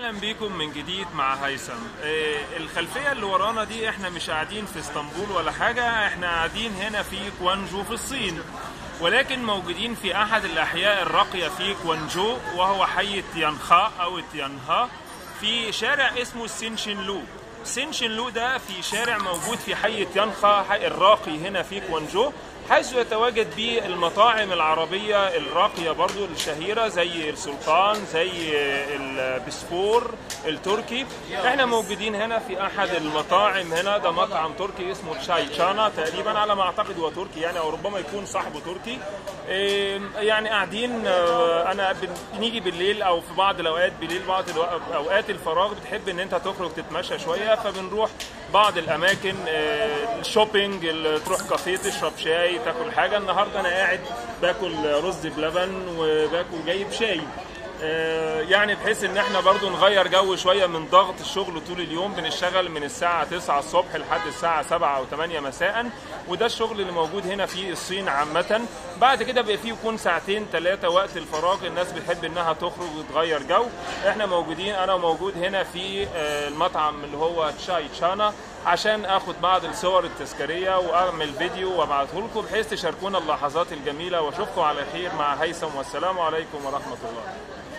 اهلا بيكم من جديد مع هيثم آه، الخلفيه اللي ورانا دي احنا مش قاعدين في اسطنبول ولا حاجه احنا قاعدين هنا في كوانجو في الصين ولكن موجودين في احد الاحياء الراقيه في كوانجو وهو حي تيانخا او تيانها في شارع اسمه سينشينلو سينشينلو ده في شارع موجود في حي تيانخا حي الراقي هنا في كوانجو حيث يتواجد به المطاعم العربية الراقية برضو الشهيرة زي السلطان زي البسفور التركي احنا موجودين هنا في احد المطاعم هنا ده مطعم تركي اسمه تشاي تشانا تقريبا على ما اعتقد هو تركي يعني او ربما يكون صاحبه تركي إيه، يعني قاعدين آه، انا بنيجي بالليل او في بعض الاوقات بالليل بعض الوق- اوقات الفراغ بتحب ان انت تخرج تتمشى شويه فبنروح بعض الاماكن آه، الشوبينج ال- تروح كافيه تشرب شاي تاكل حاجه النهارده انا قاعد باكل رز بلبن وباكل جايب شاي آه، يعني بحيث ان احنا برضو نغير جو شويه من ضغط الشغل طول اليوم بنشتغل من الساعه 9 الصبح لحد الساعه 7 او 8 مساء وده الشغل اللي موجود هنا في الصين عامه بعد كده بقى فيه يكون ساعتين ثلاثه وقت الفراغ الناس بتحب انها تخرج وتغير جو احنا موجودين انا موجود هنا في آه، المطعم اللي هو تشاي تشانا عشان اخد بعض الصور التذكاريه واعمل فيديو وابعته لكم بحيث تشاركونا اللحظات الجميله واشوفكم على خير مع هيثم والسلام عليكم ورحمه الله